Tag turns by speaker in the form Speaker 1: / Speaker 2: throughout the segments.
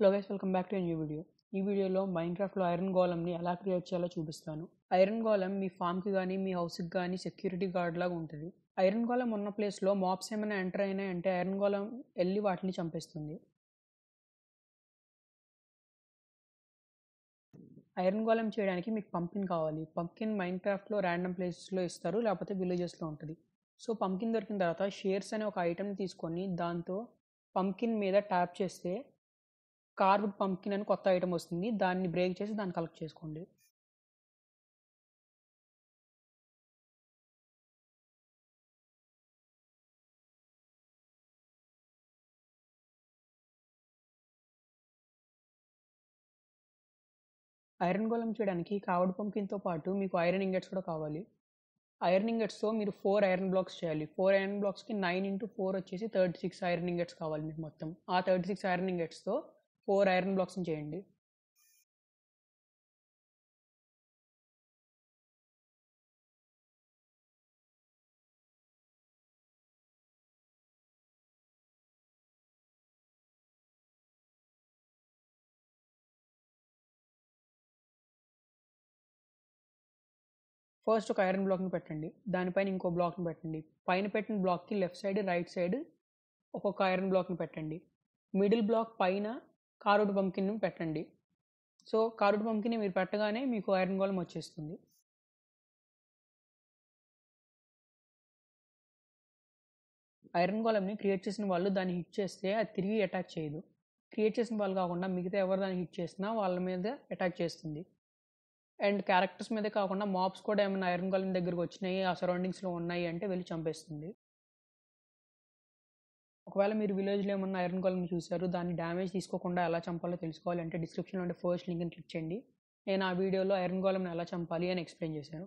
Speaker 1: hello guys welcome back to new video ఈ వీడియోలో మైన్క్రాఫ్ట్లో iron గోలంని ఎలా క్రియేట్ చేయాలో చూపిస్తాను ఐరన్ గోలం మీ ఫామ్కి కానీ మీ హౌస్కి కానీ సెక్యూరిటీ గార్డ్ లాగా ఉంటుంది ఐరన్ గోలం ఉన్న ప్లేస్లో మాప్స్ ఏమైనా ఎంటర్ అయినాయి అంటే ఐరన్ గోలం వెళ్ళి వాటిని చంపేస్తుంది ఐరన్ గోలం చేయడానికి మీకు పంకిన్ కావాలి పంకిన్ మైన్క్రాఫ్ట్లో ర్యాండమ్ ప్లేసెస్లో ఇస్తారు లేకపోతే విలేజెస్లో ఉంటుంది సో పంకిన్ దొరికిన తర్వాత షేర్స్ అనే ఒక ఐటెంని తీసుకొని దాంతో పంకిన్ మీద ట్యాప్ చేస్తే కార్వ్డ్ పంకిన్ అని కొత్త ఐటమ్ వస్తుంది దాన్ని బ్రేక్ చేసి దాన్ని కలెక్ట్ చేసుకోండి ఐరన్ గోళం చేయడానికి కావడ్ పంకిన్తో పాటు మీకు ఐరన్ ఇంగెట్స్ కూడా కావాలి ఐరన్ ఇంగెట్స్తో మీరు ఫోర్ ఐరన్ బ్లాక్స్ చేయాలి ఫోర్ ఐరన్ బ్లాక్స్కి నైన్ ఇంటూ ఫోర్ వచ్చేసి థర్టీ సిక్స్ ఐరన్ ఇంగెట్స్ కావాలి మీకు మొత్తం ఆ థర్టీ సిక్స్ ఐరన్ ఇంగెట్స్తో ఫోర్ ఐరన్ బ్లాక్స్ని చేయండి ఫస్ట్ ఒక ఐరన్ బ్లాక్ని పెట్టండి దానిపైన ఇంకో బ్లాక్ని పెట్టండి పైన పెట్టిన బ్లాక్కి లెఫ్ట్ సైడ్ రైట్ సైడ్ ఒక్కొక్క ఐరన్ బ్లాక్ని పెట్టండి మిడిల్ బ్లాక్ పైన కారుడ్ పంకిన్ పెట్టండి సో కారుడ్ పంకిన్ మీరు పెట్టగానే మీకు ఐరన్ గోళం వచ్చేస్తుంది ఐరన్ గోళంని క్రియేట్ చేసిన వాళ్ళు దాన్ని హిట్ చేస్తే అది తిరిగి అటాక్ చేయదు క్రియేట్ చేసిన వాళ్ళు కాకుండా మిగతా ఎవరు దాన్ని హిట్ చేసినా వాళ్ళ మీద అటాక్ చేస్తుంది అండ్ క్యారెక్టర్స్ మీదే కాకుండా మాప్స్ కూడా ఏమైనా ఐరన్ గోళం దగ్గరకు వచ్చినాయి ఆ సరౌండింగ్స్లో ఉన్నాయి అంటే వెళ్ళి చంపేస్తుంది ఒకవేళ మీరు విలేజ్లో ఏమన్నా ఐరన్ గోళం చూశారు దాన్ని డ్యామేజ్ తీసుకోకుండా ఎలా చంపాలో తెలుసుకోవాలి అంటే డిస్క్రిప్షన్లో ఉండే ఫస్ట్ లింక్ని క్లిక్ చేయండి నేను ఆ వీడియోలో ఐరన్ గోళంని ఎలా చంపాలి అని ఎక్స్ప్లెయిన్ చేశాను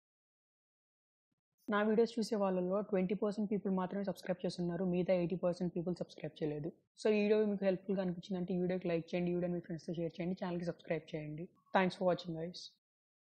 Speaker 1: నా వీడియోస్ చూసే వాళ్ళలో ట్వంటీ పర్సెంట్ పీపుల్ మాత్రమే సబ్స్క్రైబ్ చేస్తున్నారు మిగతా ఎయిటీ పర్సెంట్ పీపుల్ సబ్స్క్రైబ్ చేయలేదు సో ఈ వీడియో మీకు హెల్ప్ఫుల్గా అనిపించిందంటే ఈ వీడియోకి లైక్ చేయండి ఈ వీడియో మీ ఫ్రెండ్స్తో షేర్ చేయండి ఛానల్కి సబ్స్క్రైబ్ చేయండి థ్యాంక్స్ ఫర్ వాచింగ్ గైస్